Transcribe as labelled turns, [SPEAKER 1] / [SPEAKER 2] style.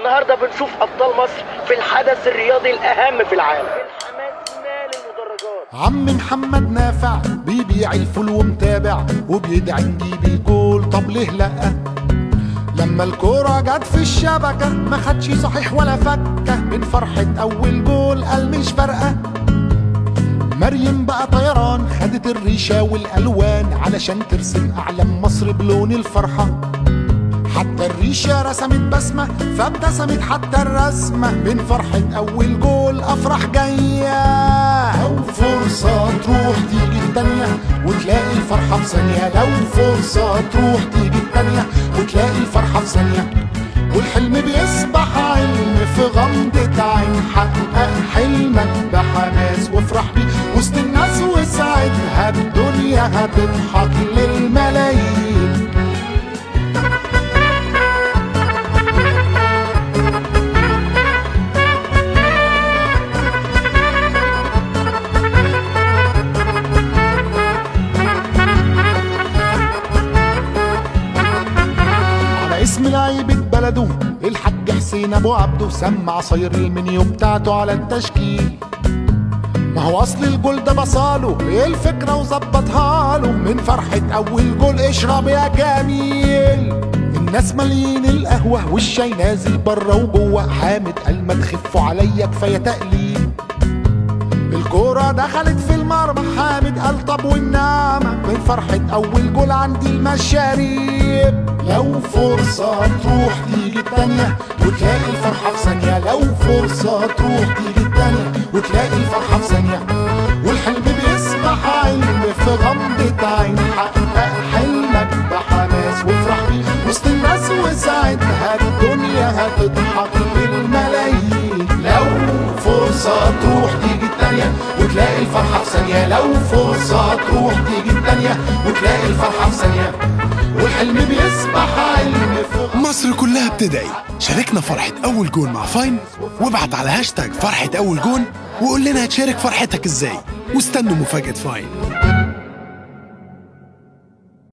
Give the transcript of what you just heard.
[SPEAKER 1] النهارده بنشوف ابطال مصر في الحدث الرياضي الاهم في العالم الحماس مال المدرجات
[SPEAKER 2] عم محمد نافع بيبيع الفول ومتابع وبيدعي نجيب الجول طب ليه لأ لما الكورة جت في الشبكة ما خدش صحيح ولا فكة من فرحة أول جول قال مش فارقة مريم بقى طيران خدت الريشة والألوان علشان ترسم أعلام مصر بلون الفرحة حتى الريشة رسمت بسمة فابتسمت حتى الرسمة من فرحة أول جول أفرح جاية لو فرصة تروح تيجي التانية وتلاقي الفرحة في ثانية لو فرصة تروح تيجي التانية وتلاقي الفرحة في ثانية والحلم بيصبح علم في غمضة عين حقق حلمك بحماس وافرح بيه وسط الناس وساعتها الدنيا هتضحك للملايين على اسم لعيبة بلده الحاج حسين ابو عبده سمع صير المنيو بتاعته على التشكيل ما هو اصل الجول ده بصاله ايه الفكرة وظبطها له من فرحة اول جول اشرب يا جميل الناس مالين القهوة والشاي نازل بره وجوه حامد قال ما تخفوا عليا كفاية تقليل الكورة دخلت في المرمى حامد قال طب والنعمة من فرحة أول جول عندي المشاريب لو فرصة تروح تيجي التانية وتلاقي الفرحة في ثانية لو فرصة تروح تيجي التانية وتلاقي الفرحة في ثانية والحلم بيسبح علم في غمضة عين حقق حلمك بحماس وافرح بيه وسط الناس وساعتها الدنيا هتضحك بالملايين لو فرصة تروح تيجي التانية وتلاقي الفرحة في ثانية لو فرصة تروح تيجي التانية وتلاقي الفرحة في ثانية والحلم بيسبح علم في
[SPEAKER 3] مصر كلها بتدعي شاركنا فرحة أول جول مع فاين وابعت على هاشتاج فرحة أول جول وقول لنا هتشارك فرحتك ازاي واستنوا مفاجأة فاين